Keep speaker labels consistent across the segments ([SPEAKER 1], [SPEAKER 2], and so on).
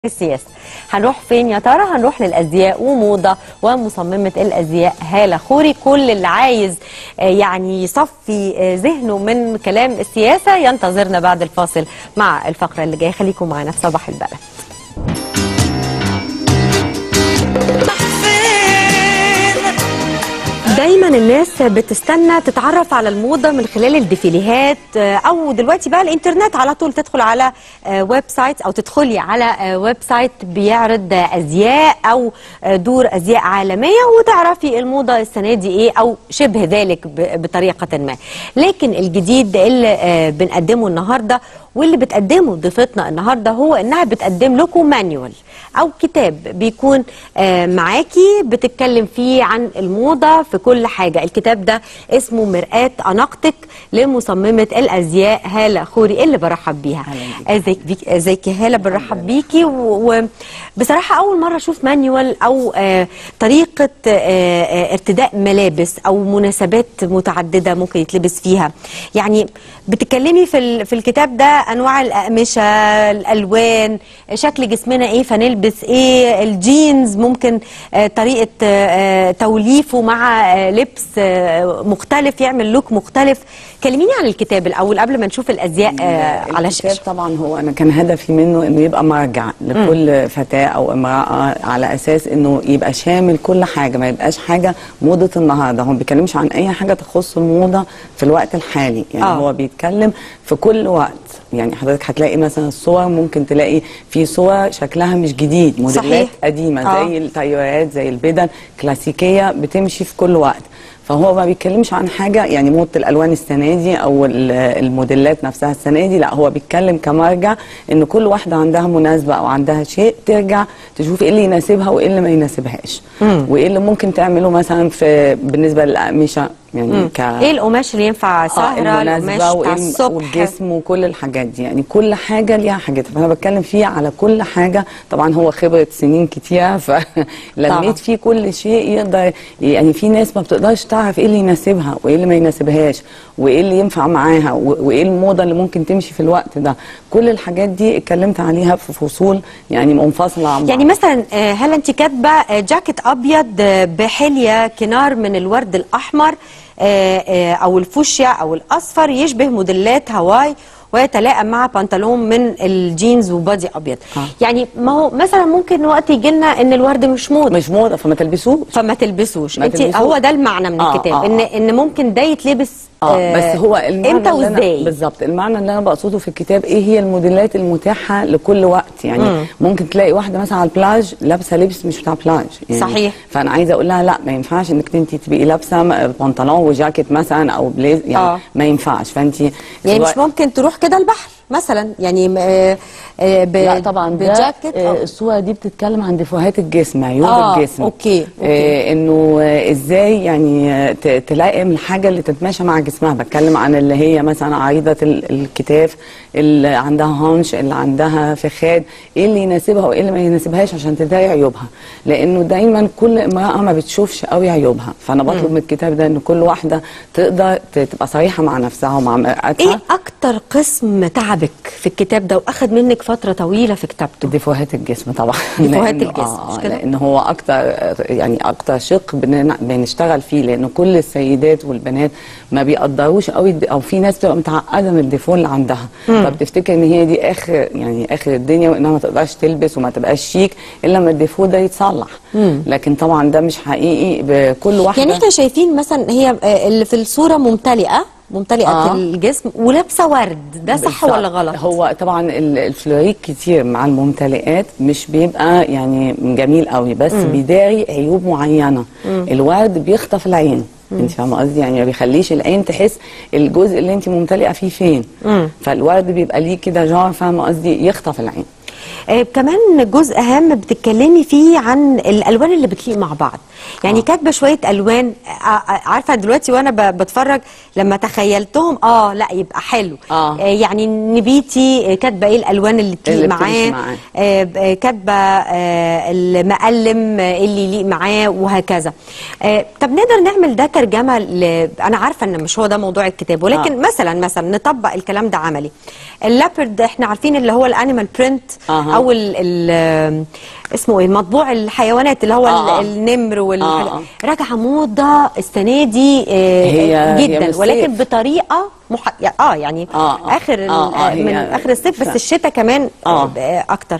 [SPEAKER 1] السياسة هنروح فين يا ترى هنروح للأزياء وموضة ومصممة الأزياء هالة خوري كل اللي عايز آه، يعني يصفي آه، ذهنه من كلام السياسة ينتظرنا بعد الفاصل مع الفقرة اللي جاية خليكم معنا في صباح البلد دايما الناس بتستنى تتعرف على الموضة من خلال الديفيليهات آه، او دلوقتي بقى الانترنت على طول تدخل على آه، ويب سايت او تدخلي على آه، ويب سايت بيعرض آه، ازياء او آه، دور ازياء عالمية وتعرفي الموضة السنة دي ايه او شبه ذلك ب- بطريقة ما لكن الجديد اللي آه، بنقدمه النهاردة واللي بتقدمه ضيفتنا النهارده هو انها بتقدم لكم مانيوال او كتاب بيكون آه، معاكي بتتكلم فيه عن الموضه في كل حاجه الكتاب ده اسمه مرآة اناقتك لمصممه الازياء هاله خوري اللي برحب بيها ازيك بيك ازيك يا هاله برحب بيكي و- وبصراحه اول مره اشوف مانيوال او آه، طريقه آه، آه، ارتداء ملابس او مناسبات متعدده ممكن يتلبس فيها يعني بتتكلمي في ال- في الكتاب ده انواع الاقمشه الالوان شكل جسمنا ايه فنلبس ايه الجينز ممكن آه، طريقه آه، آه، توليفه مع آه، لبس آه، مختلف يعمل لوك مختلف كلميني عن الكتاب الاول قبل ما نشوف الازياء آه، على
[SPEAKER 2] الكتاب
[SPEAKER 1] الشاشه
[SPEAKER 2] طبعا هو انا كان هدفي منه انه يبقى مرجع لكل فتاه او امراه على اساس انه يبقى شامل كل حاجه ما يبقاش حاجه موضه النهارده هو ما بيتكلمش عن اي حاجه تخص الموضه في الوقت الحالي يعني
[SPEAKER 1] آه.
[SPEAKER 2] آه. هو بيتكلم في كل وقت يعني حضرتك هتلاقي مثلا الصور ممكن تلاقي في صور شكلها مش جديد موديلات
[SPEAKER 1] صحيح.
[SPEAKER 2] قديمه
[SPEAKER 1] آه.
[SPEAKER 2] زي التيارات زي البدن كلاسيكيه بتمشي في كل وقت فهو ما بيتكلمش عن حاجه يعني موضه الالوان السنه دي او ال- الموديلات نفسها السنه دي لا هو بيتكلم كمرجع ان كل واحده عندها مناسبه او عندها شيء ترجع تشوف ايه اللي يناسبها وايه اللي ما يناسبهاش وايه اللي ممكن تعمله مثلا في بالنسبه للاقمشه يعني ك
[SPEAKER 1] ايه القماش اللي ينفع سهره القماش بتاع
[SPEAKER 2] وإيه-
[SPEAKER 1] الصبح
[SPEAKER 2] والجسم وكل الحاجات دي يعني كل حاجه ليها حاجتها فانا بتكلم فيها على كل حاجه طبعا هو خبره سنين كتيره
[SPEAKER 1] طبعاً.
[SPEAKER 2] فلميت فيه كل شيء يقدر يعني في ناس ما بتقدرش تعرف ايه اللي يناسبها وايه اللي ما يناسبهاش وايه اللي ينفع معاها و- وايه الموضه اللي ممكن تمشي في الوقت ده كل الحاجات دي اتكلمت عليها في فصول يعني منفصله عن بعض
[SPEAKER 1] يعني مثلا آه، هل انت كاتبه آه، جاكيت ابيض آه، بحليه كنار من الورد الاحمر آه، آه، او الفوشيا او الاصفر يشبه موديلات هواي ويتلائم مع بنطلون من الجينز وبادي ابيض
[SPEAKER 2] آه.
[SPEAKER 1] يعني ما هو مثلا ممكن وقت يجي لنا ان الورد مش موضه
[SPEAKER 2] مش موضه فما تلبسوش
[SPEAKER 1] فما تلبسوش
[SPEAKER 2] ما
[SPEAKER 1] انت
[SPEAKER 2] تلبسوش.
[SPEAKER 1] هو ده المعنى من
[SPEAKER 2] آه،
[SPEAKER 1] الكتاب
[SPEAKER 2] آه،
[SPEAKER 1] ان
[SPEAKER 2] آه.
[SPEAKER 1] ان ممكن ده يتلبس
[SPEAKER 2] اه بس هو المعنى
[SPEAKER 1] امتى
[SPEAKER 2] اللي أنا-
[SPEAKER 1] وازاي
[SPEAKER 2] بالظبط المعنى اللي انا بقصده في الكتاب ايه هي الموديلات المتاحه لكل وقت يعني
[SPEAKER 1] مم.
[SPEAKER 2] ممكن تلاقي واحده مثلا على البلاج لابسه لبس مش بتاع بلاج يعني
[SPEAKER 1] صحيح.
[SPEAKER 2] فانا عايزه اقول لها لا ما ينفعش انك انت تبقي لابسه م- بنطلون وجاكيت مثلا او بليز يعني
[SPEAKER 1] آه.
[SPEAKER 2] ما ينفعش فانت
[SPEAKER 1] يعني مش ممكن تروح كده البحر مثلا يعني آه، آه، ب-
[SPEAKER 2] لا طبعا ده
[SPEAKER 1] بجاكيت
[SPEAKER 2] آه،
[SPEAKER 1] أو-
[SPEAKER 2] الصوره دي بتتكلم عن ديفوهات الجسم عيوب
[SPEAKER 1] آه،
[SPEAKER 2] الجسم
[SPEAKER 1] أوكي، أوكي.
[SPEAKER 2] آه انه آه، ازاي يعني آه، ت- تلائم الحاجه اللي تتماشى مع جسمها بتكلم عن اللي هي مثلا عريضه ال- الكتاف اللي عندها هانش اللي عندها فخاد ايه اللي يناسبها وايه اللي ما يناسبهاش عشان تداري عيوبها لانه دايما كل امراه ما بتشوفش قوي عيوبها فانا بطلب من الكتاب ده ان كل واحده تقدر ت- تبقى صريحه مع نفسها ومع مرآتها
[SPEAKER 1] ايه اكتر قسم تعبك في الكتاب ده واخد منك فتره طويله في كتابته
[SPEAKER 2] ديفوهات الجسم طبعا
[SPEAKER 1] ديفوهات
[SPEAKER 2] لأنه-
[SPEAKER 1] الجسم،
[SPEAKER 2] آه
[SPEAKER 1] مش كده؟
[SPEAKER 2] لان هو اكتر يعني اكتر شق بن- بنشتغل فيه لان كل السيدات والبنات ما بيقدروش قوي الد- او في ناس بتبقى متعقده من الديفو اللي عندها فبتفتكر ان هي دي اخر يعني اخر الدنيا وانها ما تقدرش تلبس وما تبقاش شيك الا لما الديفو ده يتصلح لكن طبعا ده مش حقيقي بكل واحده
[SPEAKER 1] يعني احنا شايفين مثلا هي آه، اللي في الصوره ممتلئه ممتلئه
[SPEAKER 2] آه.
[SPEAKER 1] الجسم ولابسه ورد ده صح
[SPEAKER 2] بالظبط.
[SPEAKER 1] ولا غلط
[SPEAKER 2] هو طبعا ال- الفلوريك كتير مع الممتلئات مش بيبقى يعني جميل قوي بس بيداري عيوب معينه الورد بيخطف العين انت فاهمه قصدي يعني ما بيخليش العين تحس الجزء اللي انت ممتلئه فيه فين فالورد بيبقى ليه كده جار فاهمه قصدي يخطف العين
[SPEAKER 1] آه كمان جزء هام بتتكلمي فيه عن الالوان اللي بتليق مع بعض يعني
[SPEAKER 2] آه.
[SPEAKER 1] كاتبه شويه الوان آه، آه، عارفه دلوقتي وانا ب- بتفرج لما تخيلتهم اه لا يبقى حلو
[SPEAKER 2] آه.
[SPEAKER 1] يعني نبيتي آه، كاتبه ايه الالوان اللي تليق
[SPEAKER 2] اللي
[SPEAKER 1] معاه
[SPEAKER 2] بتمشي معاه.
[SPEAKER 1] آه، ب- آه، كاتبه آه، المقلم آه، اللي يليق معاه وهكذا آه، طب نقدر نعمل ده ترجمه ل... انا عارفه ان مش هو ده موضوع الكتاب ولكن
[SPEAKER 2] آه.
[SPEAKER 1] مثلا مثلا نطبق الكلام ده عملي اللابرد احنا عارفين اللي هو الانيمال برنت
[SPEAKER 2] أها. أها.
[SPEAKER 1] او ال ال اسمه ايه مطبوع الحيوانات اللي هو
[SPEAKER 2] آه، آه.
[SPEAKER 1] ال- النمر والحاجات
[SPEAKER 2] آه،
[SPEAKER 1] راجعه موضه السنه دي آه،
[SPEAKER 2] هي- هي
[SPEAKER 1] جدا
[SPEAKER 2] بالصيف.
[SPEAKER 1] ولكن بطريقه مح... اه يعني
[SPEAKER 2] آه، آه.
[SPEAKER 1] اخر ال-
[SPEAKER 2] آه، آه، هي-
[SPEAKER 1] من اخر الصيف بس
[SPEAKER 2] ف-
[SPEAKER 1] الشتاء كمان
[SPEAKER 2] آه.
[SPEAKER 1] آه. اكتر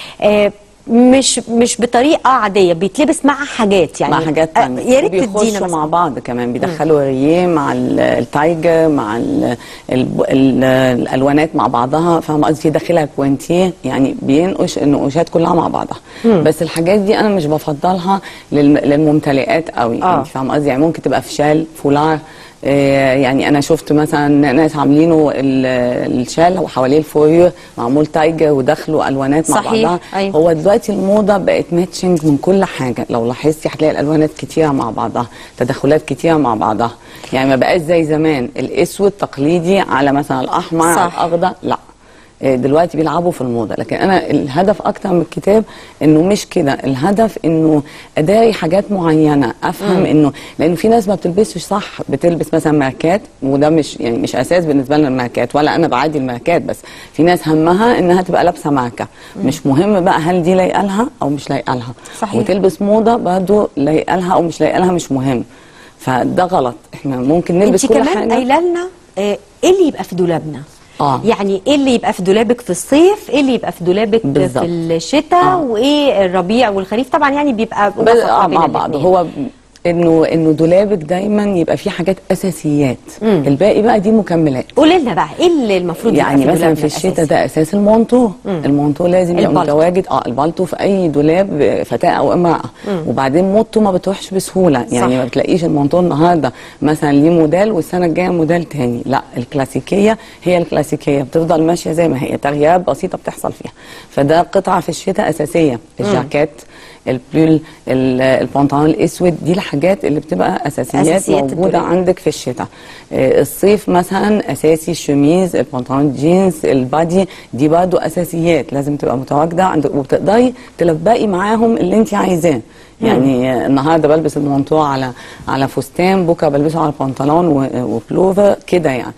[SPEAKER 1] آه مش مش بطريقه عاديه بيتلبس مع حاجات يعني
[SPEAKER 2] مع حاجات
[SPEAKER 1] آه،
[SPEAKER 2] تانية
[SPEAKER 1] يا ريت
[SPEAKER 2] وبيخشوا
[SPEAKER 1] تدينا
[SPEAKER 2] مع
[SPEAKER 1] مثلا
[SPEAKER 2] بعض كمان بيدخلوا ريه مع ال- التايجر مع ال ال ال الالوانات مع بعضها فاهمه قصدي في داخلها كوانتيه يعني بينقش النقوشات كلها مع بعضها بس الحاجات دي انا مش بفضلها للم- للممتلئات قوي
[SPEAKER 1] آه.
[SPEAKER 2] انت فاهمه قصدي يعني ممكن تبقى في شال فولار آه، يعني انا شفت مثلا ناس عاملينه ال- الشال وحواليه الفوريو معمول تايجر ودخلوا الوانات مع
[SPEAKER 1] صحيح،
[SPEAKER 2] بعضها
[SPEAKER 1] أيوة.
[SPEAKER 2] هو دلوقتي الموضه بقت ماتشنج من كل حاجه لو لاحظتي هتلاقي الالوانات كتيره مع بعضها تدخلات كتيره مع بعضها يعني ما بقاش زي زمان الاسود تقليدي على مثلا الاحمر
[SPEAKER 1] صح.
[SPEAKER 2] على الاخضر لا إيه، دلوقتي بيلعبوا في الموضه لكن انا الهدف اكتر من الكتاب انه مش كده الهدف انه اداري حاجات معينه افهم انه لانه في ناس ما بتلبسش صح بتلبس مثلا ماركات وده مش يعني مش اساس بالنسبه لنا الماركات ولا انا بعادي الماركات بس في ناس همها انها تبقى لابسه ماركه مش مهم بقى هل دي لايقه لها او مش لايقه لها
[SPEAKER 1] صحيح.
[SPEAKER 2] وتلبس موضه برضه لايقه لها او مش لايقه لها مش مهم فده غلط احنا ممكن نلبس
[SPEAKER 1] انت
[SPEAKER 2] كل
[SPEAKER 1] كمان
[SPEAKER 2] حاجه
[SPEAKER 1] قايله لنا آه، ايه اللي يبقى في دولابنا
[SPEAKER 2] آه.
[SPEAKER 1] يعني ايه اللي يبقى في دولابك في الصيف ايه اللي يبقى في دولابك
[SPEAKER 2] بالظبط.
[SPEAKER 1] في الشتاء
[SPEAKER 2] آه.
[SPEAKER 1] وايه الربيع والخريف طبعا يعني بيبقى
[SPEAKER 2] بس
[SPEAKER 1] وسط ما
[SPEAKER 2] اه
[SPEAKER 1] بين
[SPEAKER 2] مع بعض
[SPEAKER 1] الاتنين.
[SPEAKER 2] هو انه انه دولابك دايما يبقى فيه حاجات اساسيات الباقي بقى دي مكملات
[SPEAKER 1] قولي لنا بقى ايه اللي المفروض يبقى
[SPEAKER 2] يعني
[SPEAKER 1] في
[SPEAKER 2] مثلا
[SPEAKER 1] دولابنا
[SPEAKER 2] في الشتاء
[SPEAKER 1] الأساسي؟
[SPEAKER 2] ده اساس المونتو المونتو لازم يبقى
[SPEAKER 1] البلطو.
[SPEAKER 2] متواجد اه البلطو في اي دولاب فتاه او امراه وبعدين موضته ما بتروحش بسهوله يعني
[SPEAKER 1] صح.
[SPEAKER 2] ما بتلاقيش المونتو النهارده مثلا ليه موديل والسنه الجايه موديل تاني لا الكلاسيكيه هي الكلاسيكيه بتفضل ماشيه زي ما هي تغييرات بسيطه بتحصل فيها فده قطعه في الشتاء اساسيه الجاكيت البلول ال- البنطلون الاسود دي الحاجات اللي بتبقى اساسيات,
[SPEAKER 1] أساسيات
[SPEAKER 2] موجوده
[SPEAKER 1] الدولاب.
[SPEAKER 2] عندك في الشتاء آه، الصيف مثلا اساسي الشميز البنطلون الجينز البادي دي برضو اساسيات لازم تبقى متواجده عندك وبتقدري تلبقي معاهم اللي انت عايزاه يعني آه، النهارده بلبس المونتو على على فستان بكره بلبسه على بنطلون و- وبلوفر كده يعني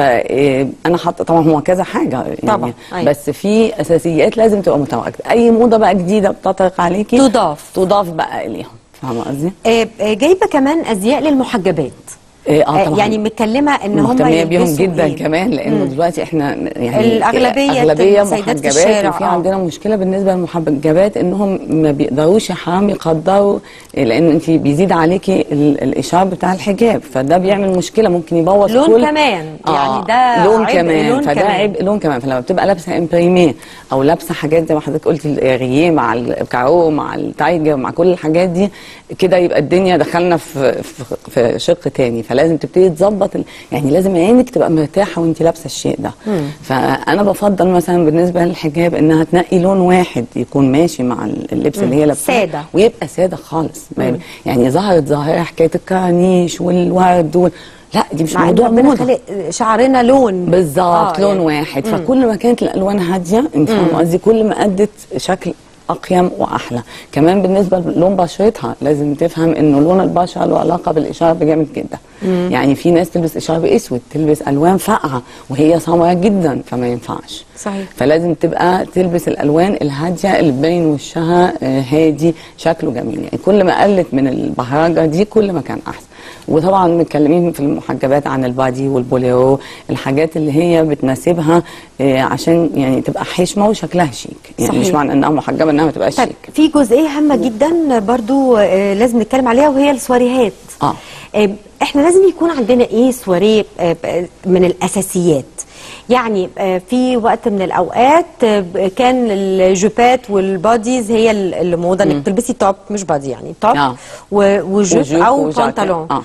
[SPEAKER 2] فانا حاطه طبعا هو كذا حاجه يعني
[SPEAKER 1] طبعاً، أيوة.
[SPEAKER 2] بس في اساسيات لازم تبقى متواجده اي موضه بقى جديده بتطرق عليكي
[SPEAKER 1] تضاف.
[SPEAKER 2] تضاف بقى اليهم فاهمه قصدي؟
[SPEAKER 1] آه، آه، جايبه كمان ازياء للمحجبات
[SPEAKER 2] إيه، اه
[SPEAKER 1] آه،
[SPEAKER 2] طبعا
[SPEAKER 1] يعني متكلمه ان هم
[SPEAKER 2] مهتميه بيهم
[SPEAKER 1] يلبسوا
[SPEAKER 2] جدا
[SPEAKER 1] إيه؟
[SPEAKER 2] كمان لانه دلوقتي احنا يعني
[SPEAKER 1] الأغلبية
[SPEAKER 2] اغلبيه
[SPEAKER 1] سيدات في
[SPEAKER 2] محجبات
[SPEAKER 1] الشارع،
[SPEAKER 2] وفي
[SPEAKER 1] آه.
[SPEAKER 2] عندنا مشكله بالنسبه للمحجبات انهم ما بيقدروش يا حرام يقدروا لان انت بيزيد عليكي ال- الاشعار بتاع الحجاب فده بيعمل مشكله ممكن يبوظ
[SPEAKER 1] لون
[SPEAKER 2] كل
[SPEAKER 1] كمان، يعني ده
[SPEAKER 2] لون
[SPEAKER 1] عبء
[SPEAKER 2] كمان
[SPEAKER 1] لون
[SPEAKER 2] فده
[SPEAKER 1] كمان.
[SPEAKER 2] عبء لون كمان فلما بتبقى لابسه امبريميه او لابسه حاجات زي ما حضرتك قلتي الريه مع الكارو مع التايجر مع كل الحاجات دي كده يبقى الدنيا دخلنا في في, في شق تاني فلازم تبتدي تظبط ال- يعني لازم عينك تبقى مرتاحه وانت لابسه الشيء ده فانا بفضل مثلا بالنسبه للحجاب انها تنقي لون واحد يكون ماشي مع اللبس اللي هي لابساه
[SPEAKER 1] سادة.
[SPEAKER 2] ويبقى ساده خالص ما يبقى- يعني ظهرت ظاهره حكايه الكرانيش والورد وال... لا دي مش
[SPEAKER 1] مع ان
[SPEAKER 2] موضوع
[SPEAKER 1] ربنا
[SPEAKER 2] موضه
[SPEAKER 1] خلق شعرنا لون
[SPEAKER 2] بالظبط
[SPEAKER 1] آه،
[SPEAKER 2] لون
[SPEAKER 1] يعني.
[SPEAKER 2] واحد فكل ما كانت الالوان هاديه انت فاهمه قصدي كل ما ادت شكل اقيم واحلى كمان بالنسبه للون بشرتها لازم تفهم انه لون البشره له علاقه بالاشاره بجامد جدا يعني في ناس تلبس اشاره باسود تلبس الوان فاقعه وهي سمراء جدا فما ينفعش
[SPEAKER 1] صحيح.
[SPEAKER 2] فلازم تبقى تلبس الالوان الهاديه اللي تبين وشها آه، هادي شكله جميل يعني كل ما قلت من البهرجه دي كل ما كان احسن وطبعا متكلمين في المحجبات عن البادي والبوليرو الحاجات اللي هي بتناسبها آه، عشان يعني تبقى حشمه وشكلها شيك يعني
[SPEAKER 1] صحيح.
[SPEAKER 2] مش معنى انها محجبه انها ما تبقاش
[SPEAKER 1] طيب
[SPEAKER 2] شيك
[SPEAKER 1] في جزئيه هامه جدا برضو آه، لازم نتكلم عليها وهي السواريهات
[SPEAKER 2] اه
[SPEAKER 1] آه، احنا لازم يكون عندنا ايه سواريه آه، ب- من الاساسيات يعني آه، في وقت من الاوقات آه، ب- كان الجوبات والباديز هي ال- اللي موضه انك تلبسي توب مش بادي يعني توب
[SPEAKER 2] آه.
[SPEAKER 1] و- وجوب
[SPEAKER 2] وجوب
[SPEAKER 1] او
[SPEAKER 2] وجاكيت.
[SPEAKER 1] بنطلون
[SPEAKER 2] آه.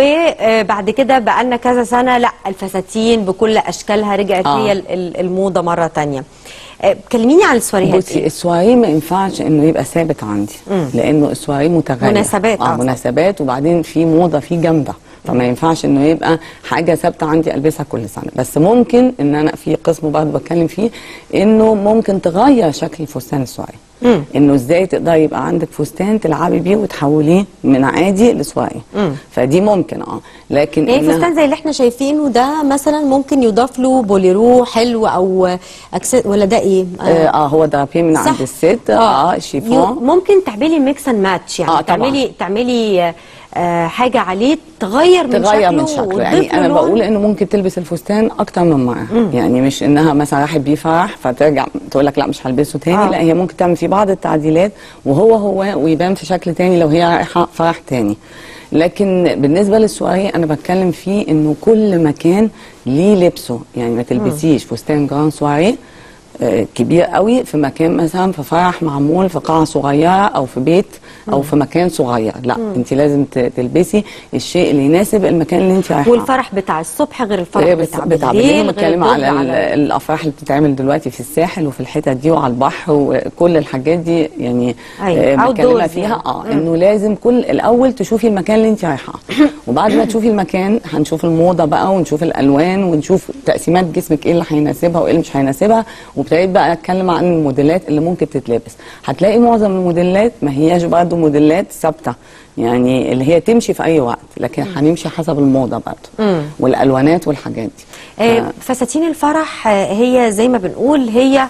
[SPEAKER 1] وبعد كده بقى لنا كذا سنه لا الفساتين بكل اشكالها رجعت
[SPEAKER 2] آه.
[SPEAKER 1] هي ال- ال- الموضه مره تانية آه، كلميني عن السواريهات
[SPEAKER 2] بصي السواري ما ينفعش انه يبقى ثابت عندي لانه السواري متغير
[SPEAKER 1] مناسبات، آه،
[SPEAKER 2] اه
[SPEAKER 1] صح.
[SPEAKER 2] مناسبات وبعدين في موضه فيه جامده فما ينفعش انه يبقى حاجه ثابته عندي البسها كل سنه بس ممكن ان انا في قسم برضه بتكلم فيه انه ممكن تغير شكل الفستان السواري انه ازاي تقدري يبقى عندك فستان تلعبي بيه وتحوليه من عادي لسواري فدي ممكن اه لكن
[SPEAKER 1] يعني
[SPEAKER 2] إنها-
[SPEAKER 1] فستان زي اللي احنا شايفينه ده مثلا ممكن يضاف له بوليرو حلو او أكس... ولا ده ايه؟
[SPEAKER 2] اه, آه هو ده بيه من عند الست اه,
[SPEAKER 1] يو-
[SPEAKER 2] شيفون
[SPEAKER 1] ممكن تعملي ميكس اند ماتش يعني
[SPEAKER 2] آه، طبعاً.
[SPEAKER 1] تعملي تعملي آه حاجه عليه تغير من
[SPEAKER 2] تغير
[SPEAKER 1] شكله
[SPEAKER 2] من شكله
[SPEAKER 1] وتضيف
[SPEAKER 2] يعني
[SPEAKER 1] له
[SPEAKER 2] انا
[SPEAKER 1] لون.
[SPEAKER 2] بقول انه ممكن تلبس الفستان اكتر من مره يعني مش انها مثلا راحت بيه فرح فترجع تقول لك لا مش هلبسه تاني
[SPEAKER 1] آه.
[SPEAKER 2] لا هي ممكن تعمل فيه بعض التعديلات وهو هو ويبان في شكل تاني لو هي رايحه فرح تاني لكن بالنسبه للسواري انا بتكلم فيه انه كل مكان ليه لبسه يعني ما تلبسيش فستان جران سواري آه، كبير قوي في مكان مثلا في فرح معمول في قاعه صغيره او في بيت او في مكان صغير لا انت لازم ت- تلبسي الشيء اللي يناسب المكان اللي انت رايحه
[SPEAKER 1] والفرح بتاع الصبح غير الفرح
[SPEAKER 2] هي
[SPEAKER 1] بتاع,
[SPEAKER 2] بتاع
[SPEAKER 1] بالليل
[SPEAKER 2] بالليل
[SPEAKER 1] غير
[SPEAKER 2] بتكلم
[SPEAKER 1] الظهر
[SPEAKER 2] على, ال- الافراح اللي بتتعمل دلوقتي في الساحل وفي الحتت دي وعلى البحر وكل الحاجات دي يعني
[SPEAKER 1] أيوة،
[SPEAKER 2] آه، متكلمه
[SPEAKER 1] outdoors
[SPEAKER 2] فيها
[SPEAKER 1] يعني.
[SPEAKER 2] اه انه لازم كل الاول تشوفي المكان اللي انت رايحاه وبعد ما تشوفي المكان هنشوف الموضه بقى ونشوف الالوان ونشوف تقسيمات جسمك ايه اللي هيناسبها وايه اللي مش هيناسبها وابتديت بقى اتكلم عن الموديلات اللي ممكن تتلبس هتلاقي معظم الموديلات ما هياش برضه موديلات ثابته يعني اللي هي تمشي في اي وقت لكن هنمشي حسب الموضه برضه والالوانات والحاجات دي
[SPEAKER 1] آه، فساتين الفرح آه، هي زي ما بنقول هي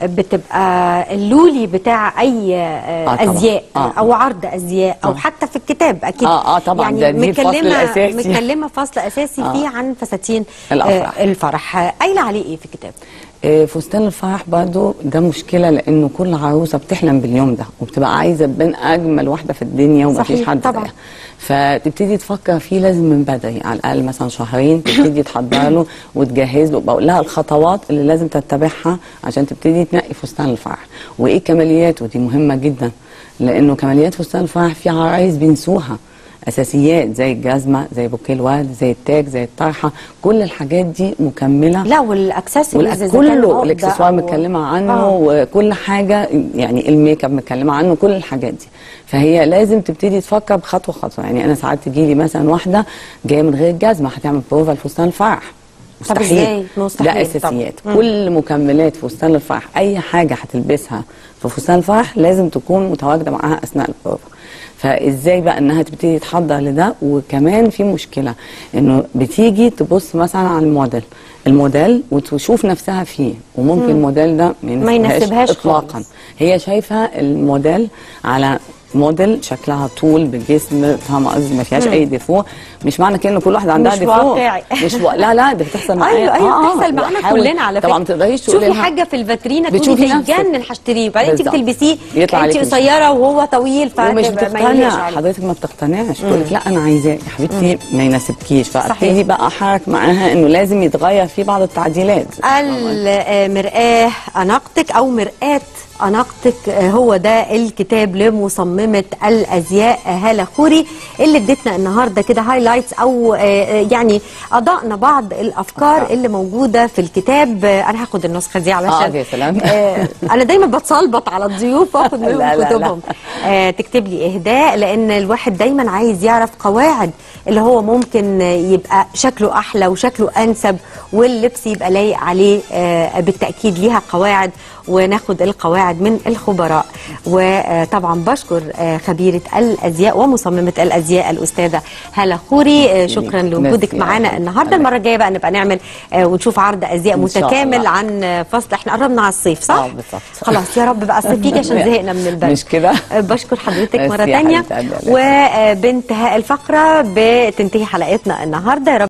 [SPEAKER 1] بتبقى اللولي بتاع اي آه،
[SPEAKER 2] آه، طبعاً.
[SPEAKER 1] ازياء
[SPEAKER 2] آه.
[SPEAKER 1] او عرض ازياء او حتى في الكتاب اكيد
[SPEAKER 2] آه، آه، طبعاً.
[SPEAKER 1] يعني
[SPEAKER 2] ده دي الفصل
[SPEAKER 1] متكلمه
[SPEAKER 2] الأساسي.
[SPEAKER 1] متكلمه فصل اساسي
[SPEAKER 2] آه.
[SPEAKER 1] فيه عن فساتين
[SPEAKER 2] الأفراح.
[SPEAKER 1] آه، الفرح آه، قايله عليه ايه في الكتاب
[SPEAKER 2] آه، فستان الفرح برضو ده مشكلة لأنه كل عروسة بتحلم باليوم ده وبتبقى عايزة تبان أجمل واحدة في الدنيا ومفيش
[SPEAKER 1] صحيح،
[SPEAKER 2] حد
[SPEAKER 1] طبعاً.
[SPEAKER 2] زيها فتبتدي تفكر فيه لازم من بدري على الأقل مثلا شهرين تبتدي تحضر له وتجهز له بقول لها الخطوات اللي لازم تتبعها عشان تبتدي تنقي فستان الفرح وإيه كمالياته دي مهمة جدا لأنه كماليات فستان الفرح في عرايس بينسوها اساسيات زي الجزمه زي بوكيه الورد زي التاج زي الطرحه كل الحاجات دي مكمله
[SPEAKER 1] لا والاكسسوارز
[SPEAKER 2] والأك- كله الاكسسوار متكلمه عنه
[SPEAKER 1] آه.
[SPEAKER 2] وكل حاجه يعني الميك اب متكلمه عنه كل الحاجات دي فهي لازم تبتدي تفكر بخطوه خطوه يعني انا ساعات تجي لي مثلا واحده جايه من غير جزمه هتعمل بروفا لفستان الفرح
[SPEAKER 1] طب إزاي؟ مستحيل
[SPEAKER 2] ده اساسيات كل مكملات فستان الفرح اي حاجه هتلبسها في فستان الفرح لازم تكون متواجده معاها اثناء البروفا فازاي بقى انها تبتدي تحضر لده وكمان في مشكله انه بتيجي تبص مثلا على الموديل الموديل وتشوف نفسها فيه وممكن الموديل ده
[SPEAKER 1] ما يناسبهاش
[SPEAKER 2] اطلاقا
[SPEAKER 1] خالص.
[SPEAKER 2] هي شايفه الموديل على موديل شكلها طول بالجسم فاهمه قصدي ما فيهاش اي ديفو مش معنى كده ان كل واحده عندها
[SPEAKER 1] مش
[SPEAKER 2] ديفو
[SPEAKER 1] واقعي.
[SPEAKER 2] مش و... لا لا ده بتحصل معايا
[SPEAKER 1] ايوه ايوه
[SPEAKER 2] آه، آه،
[SPEAKER 1] بتحصل معانا
[SPEAKER 2] وحاول-
[SPEAKER 1] كلنا على فكره
[SPEAKER 2] طبعا ما تقدريش تقولي
[SPEAKER 1] شوفي
[SPEAKER 2] لها-
[SPEAKER 1] حاجه في الفاترينا
[SPEAKER 2] بتشوفي
[SPEAKER 1] تقولي ده
[SPEAKER 2] نفسك.
[SPEAKER 1] يتجنن هشتريه وبعدين انت
[SPEAKER 2] بالظبط.
[SPEAKER 1] بتلبسيه
[SPEAKER 2] يطلع
[SPEAKER 1] انت
[SPEAKER 2] عليك مش-
[SPEAKER 1] قصيره وهو طويل
[SPEAKER 2] ومش
[SPEAKER 1] فما يليقش
[SPEAKER 2] بتقتنع
[SPEAKER 1] عليك.
[SPEAKER 2] حضرتك ما بتقتنعش تقول لك لا انا عايزاه يا حبيبتي ما يناسبكيش
[SPEAKER 1] صحيح.
[SPEAKER 2] فابتدي بقى احرك معاها انه لازم يتغير فيه بعض التعديلات
[SPEAKER 1] المرآة أناقتك أو مرآة أناقتك آه، هو ده الكتاب لمصممة الأزياء هالة خوري اللي ادتنا النهاردة كده هايلايتس أو آه، آه، يعني أضأنا بعض الأفكار
[SPEAKER 2] أفكار.
[SPEAKER 1] اللي موجودة في الكتاب آه، أنا هاخد النسخة دي علشان
[SPEAKER 2] آه، يا سلام.
[SPEAKER 1] آه، أنا دايما بتصلبط على الضيوف وآخد منهم
[SPEAKER 2] لا، لا، لا.
[SPEAKER 1] كتبهم آه، تكتب لي إهداء لأن الواحد دايما عايز يعرف قواعد اللي هو ممكن يبقى شكله أحلى وشكله أنسب واللبس يبقى لايق عليه آه، بالتأكيد ليها قواعد وناخد القواعد من الخبراء وطبعا بشكر آه، خبيرة الأزياء ومصممة الأزياء الأستاذة هالة خوري آه، شكرا
[SPEAKER 2] ميرسي.
[SPEAKER 1] لوجودك
[SPEAKER 2] ميرسي.
[SPEAKER 1] معانا النهارده المرة الجاية بقى نبقى نعمل آه، ونشوف عرض أزياء
[SPEAKER 2] إن شاء
[SPEAKER 1] متكامل
[SPEAKER 2] الله.
[SPEAKER 1] عن آه، فصل احنا قربنا على الصيف صح؟
[SPEAKER 2] آه، بالظبط.
[SPEAKER 1] خلاص يا رب بقى الصيف يجي عشان زهقنا من البرد
[SPEAKER 2] مش كده؟
[SPEAKER 1] آه، بشكر حضرتك
[SPEAKER 2] ميرسي
[SPEAKER 1] مرة
[SPEAKER 2] يا
[SPEAKER 1] تانية
[SPEAKER 2] حبيبتي، الله يخليك.
[SPEAKER 1] وبانتهاء الفقرة بتنتهي حلقتنا النهارده يا رب